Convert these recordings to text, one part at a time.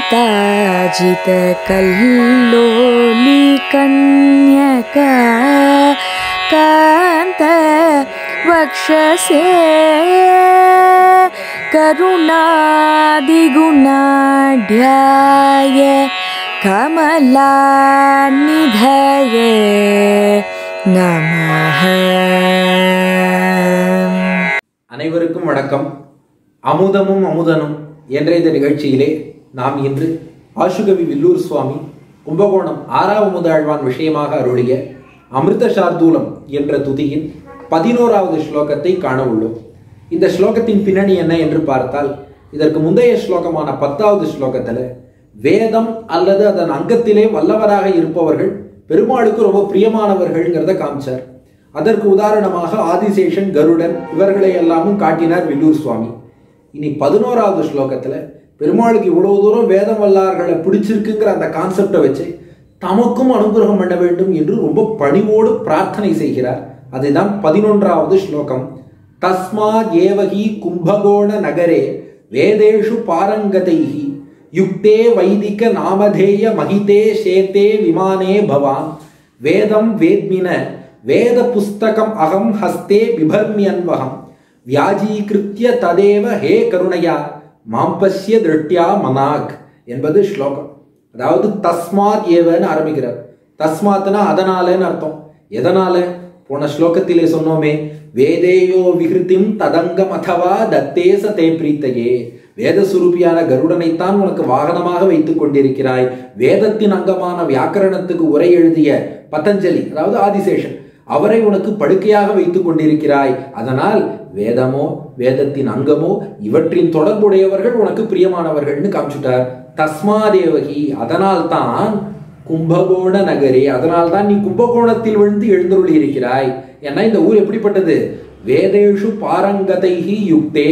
कान्ताजितकल्लोलिकन्यका कान्त वक्षसे करुणादिगुणाढ्याय कमलानिधये नमः அனைவருக்கும் வணக்கம் அமுதமும் அமுதனும் என்ற இந்த நிகழ்ச்சியிலே நாம் இன்று ஆசுகவி வில்லூர் சுவாமி கும்பகோணம் ஆறாவது ஆழ்வான் விஷயமாக அருளிய அமிர்த சார்தூலம் என்ற துதியின் பதினோராவது ஸ்லோகத்தை காண உள்ளோம் இந்த ஸ்லோகத்தின் பின்னணி என்ன என்று பார்த்தால் இதற்கு முந்தைய ஸ்லோகமான பத்தாவது ஸ்லோகத்துல வேதம் அல்லது அதன் அங்கத்திலே வல்லவராக இருப்பவர்கள் பெருமாளுக்கு ரொம்ப பிரியமானவர்கள்ங்கிறத காமிச்சார் அதற்கு உதாரணமாக ஆதிசேஷன் கருடன் இவர்களை எல்லாமும் காட்டினார் வில்லூர் சுவாமி இனி பதினோராவது ஸ்லோகத்துல பெருமாளுக்கு இவ்வளவு தூரம் வேதம் வல்லார்களை பிடிச்சிருக்குங்கிற அந்த கான்செப்டை வச்சு தமக்கும் அனுகிரகம் பண்ண வேண்டும் என்று ரொம்ப பணிவோடு பிரார்த்தனை செய்கிறார் அதுதான் பதினொன்றாவது ஸ்லோகம் தஸ்மா ஏவகி கும்பகோண நகரே வேதேஷு பாரங்கதைஹி யுக்தே வைதிக நாமதேய மகிதே சேத்தே விமானே பவான் வேதம் வேத்மின வேத புஸ்தகம் அகம் ஹஸ்தே பிபர்மியன்வகம் வியாஜீகிருத்திய ததேவ ஹே கருணையா மாம்பஸ்ய திருஷ்டியா மனாக் என்பது ஸ்லோகம் அதாவது தஸ்மாத் ஏவன்னு ஆரம்பிக்கிறார் தஸ்மாத்னா அதனாலன்னு அர்த்தம் எதனால போன ஸ்லோகத்திலே சொன்னோமே வேதேயோ விகிருத்திம் ததங்கம் அதவா தத்தேச தே பிரீத்தையே வேத சுரூபியான கருடனைத்தான் உனக்கு வாகனமாக வைத்துக் கொண்டிருக்கிறாய் வேதத்தின் அங்கமான வியாக்கரணத்துக்கு உரை எழுதிய பதஞ்சலி அதாவது ஆதிசேஷன் அவரை உனக்கு படுக்கையாக வைத்துக் கொண்டிருக்கிறாய் அதனால் வேதமோ வேதத்தின் அங்கமோ இவற்றின் தொடர்புடையவர்கள் உனக்கு பிரியமானவர்கள்னு காமிச்சுட்டார் தஸ்மாதேவகி அதனால் தான் கும்பகோண நகரே அதனால் தான் நீ கும்பகோணத்தில் விழுந்து எழுந்தருளி இருக்கிறாய் ஏன்னா இந்த ஊர் எப்படிப்பட்டது வேதேஷு பாரங்கதைஹி யுக்தே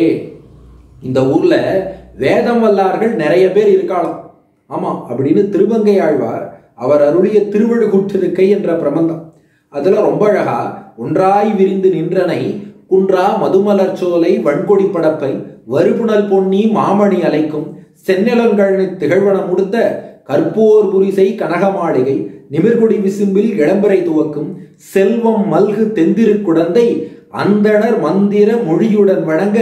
இந்த ஊர்ல வேதம் வல்லார்கள் நிறைய பேர் இருக்காளாம் ஆமா அப்படின்னு திருவங்கை ஆழ்வார் அவர் அருளிய திருவழுகுற்றிருக்கை என்ற பிரபந்தம் அதுல ரொம்ப அழகா ஒன்றாய் விரிந்து நின்றனை குன்றா மதுமலர் சோலை வன்கொடி படப்பை வறுபுணல் பொன்னி மாமணி அலைக்கும் செந்நிலங்கழனி திகழ்வன முடுத்த கற்போர் புரிசை கனக மாளிகை நிமிர்குடி விசும்பில் இளம்பரை துவக்கும் செல்வம் மல்கு தெந்திரு குடந்தை அந்தணர் மந்திர மொழியுடன் வழங்க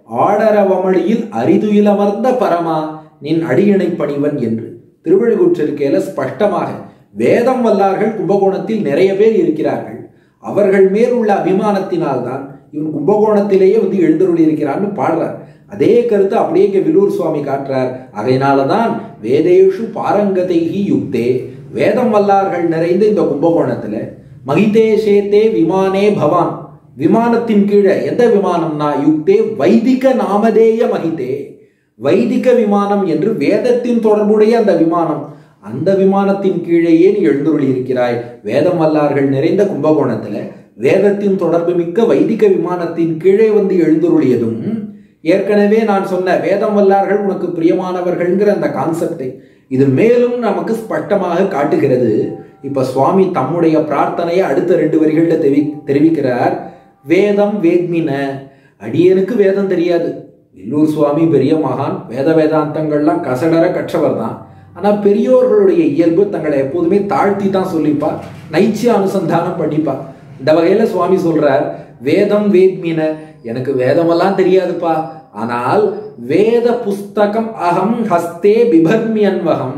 ஆடரவமளியில் அரிதுயிலமர்ந்த பரமா நின் அடியினை பணிவன் என்று திருவள்ளுவற்றிருக்கையில ஸ்பஷ்டமாக வேதம் வல்லார்கள் கும்பகோணத்தில் நிறைய பேர் இருக்கிறார்கள் அவர்கள் மேல் உள்ள அபிமானத்தினால்தான் இவன் கும்பகோணத்திலேயே வந்து எழுந்தருளி இருக்கிறான்னு பாடுறார் அதே கருத்து அப்படியே இங்க வில்லூர் சுவாமி காட்டுறார் அதனாலதான் வேதேஷு பாரங்கதைகி யுக்தே வேதம் வல்லார்கள் நிறைந்த இந்த கும்பகோணத்துல மகிதே சேத்தே விமானே பவான் விமானத்தின் கீழே எந்த விமானம்னா யுக்தே வைதிக நாமதேய மகிதே வைதிக விமானம் என்று வேதத்தின் தொடர்புடைய அந்த விமானம் அந்த விமானத்தின் கீழேயே நீ எழுந்துருளி இருக்கிறாய் வேதம் வல்லார்கள் நிறைந்த கும்பகோணத்துல வேதத்தின் தொடர்பு மிக்க வைதிக விமானத்தின் கீழே வந்து எழுந்துருளியதும் ஏற்கனவே நான் சொன்ன வேதம் வல்லார்கள் உனக்கு பிரியமானவர்கள்ங்கிற அந்த கான்செப்டை இது மேலும் நமக்கு ஸ்பஷ்டமாக காட்டுகிறது இப்ப சுவாமி தம்முடைய பிரார்த்தனையை அடுத்த ரெண்டு வரிகள்ல தெரி தெரிவிக்கிறார் வேதம் வேத்மின அடியனுக்கு வேதம் தெரியாது வில்லூர் சுவாமி பெரிய மகான் வேத வேதாந்தங்கள்லாம் கசடர கற்றவர் தான் ஆனா பெரியோர்களுடைய இயல்பு தங்களை எப்போதுமே தாழ்த்தி தான் சொல்லிப்பா நைச்சிய அனுசந்தானம் பண்ணிப்பா இந்த வகையில சுவாமி சொல்றார் வேதம் வேத்மின எனக்கு வேதமெல்லாம் தெரியாதுப்பா ஆனால் வேத புஸ்தகம் அகம் ஹஸ்தே பிபர்மியன்வகம்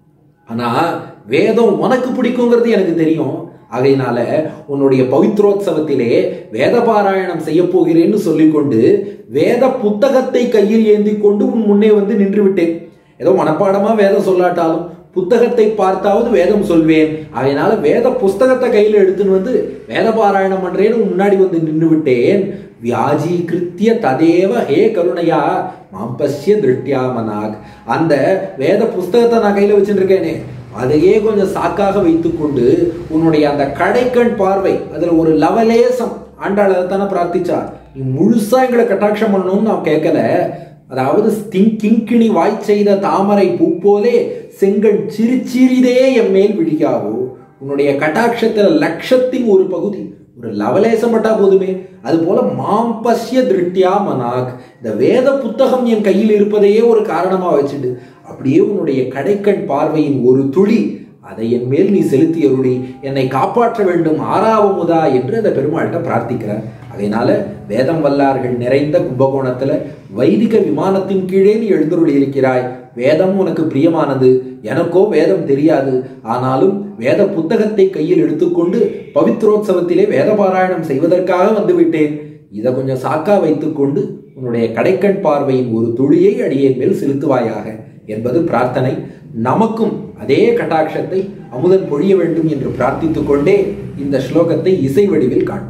ஆனா வேதம் உனக்கு பிடிக்குங்கிறது எனக்கு தெரியும் ஆகையினால உன்னுடைய பவித்ரோத்சவத்திலே வேத பாராயணம் செய்ய போகிறேன்னு சொல்லிக்கொண்டு வேத புத்தகத்தை கையில் ஏந்தி கொண்டு உன் முன்னே வந்து நின்று விட்டேன் ஏதோ மனப்பாடமா வேதம் சொல்லாட்டாலும் புத்தகத்தை பார்த்தாவது வேதம் சொல்வேன் அதனால வேத புஸ்தகத்தை கையில் எடுத்துன்னு வந்து வேத பாராயணம் பண்றேன்னு முன்னாடி வந்து நின்று விட்டேன் வியாஜி கிருத்திய ததேவ ஹே கருணையா மாம்பஸ்ய திருஷ்டியா மனாக் அந்த வேத புஸ்தகத்தை நான் கையில வச்சுட்டு இருக்கேனே அதையே கொஞ்சம் சாக்காக வைத்துக்கொண்டு உன்னுடைய அந்த கடைக்கண் பார்வை அதுல ஒரு லவலேசம் ஆண்டாள் அதைத்தானே பிரார்த்திச்சா நீ முழுசா எங்களை கட்டாட்சம் பண்ணணும்னு நான் கேட்கல அதாவது திங் கிங்கிணி வாய் செய்த தாமரை பூ போலே செங்கல் சிறு சிறிதே என் மேல் விழியாவோ உன்னுடைய கட்டாட்சத்துல லட்சத்தின் ஒரு பகுதி ஒரு லவலேசம் பட்டா போதுமே அதுபோல மாம்பஸ்ய திருஷ்டியா மனாக் இந்த வேத புத்தகம் என் கையில் இருப்பதையே ஒரு காரணமா வச்சுட்டு அப்படியே உன்னுடைய கடைக்கண் பார்வையின் ஒரு துளி அதை என் மேல் நீ செலுத்தி அருளி என்னை காப்பாற்ற வேண்டும் ஆறாவமுதா என்று அந்த பெருமாள்கிட்ட பிரார்த்திக்கிறார் அதனால வேதம் வல்லார்கள் நிறைந்த கும்பகோணத்துல வைதிக விமானத்தின் கீழே நீ எழுந்தருளி இருக்கிறாய் வேதம் உனக்கு பிரியமானது எனக்கோ வேதம் தெரியாது ஆனாலும் வேத புத்தகத்தை கையில் எடுத்துக்கொண்டு பவித்ரோத்சவத்திலே வேத பாராயணம் செய்வதற்காக வந்துவிட்டேன் இதை கொஞ்சம் சாக்கா வைத்துக்கொண்டு உன்னுடைய கடைக்கண் பார்வையின் ஒரு துளியை அடியேன் மேல் செலுத்துவாயாக என்பது பிரார்த்தனை நமக்கும் அதே கட்டாட்சத்தை அமுதன் பொழிய வேண்டும் என்று பிரார்த்தித்துக் கொண்டே இந்த ஸ்லோகத்தை இசை வடிவில் காண்போம்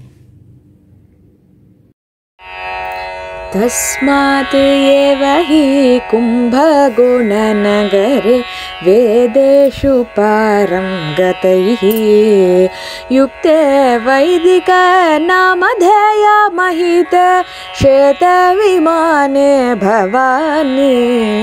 तस्मात् एव हि कुम्भगुणनगरे वेदेषु पारं गतैः युक्ते वैदिकनामधेयमहित श्वेतविमाने भवानि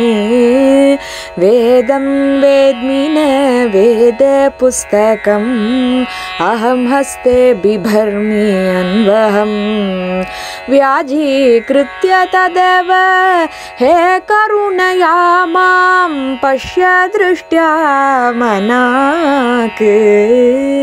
वेदं वेद्मि न वेदपुस्तकम् अहं हस्ते बिभर्मि अन्वहम् व्याजीकृत्य तदेव हे करुणया मां पश्य दृष्ट्या मनाक्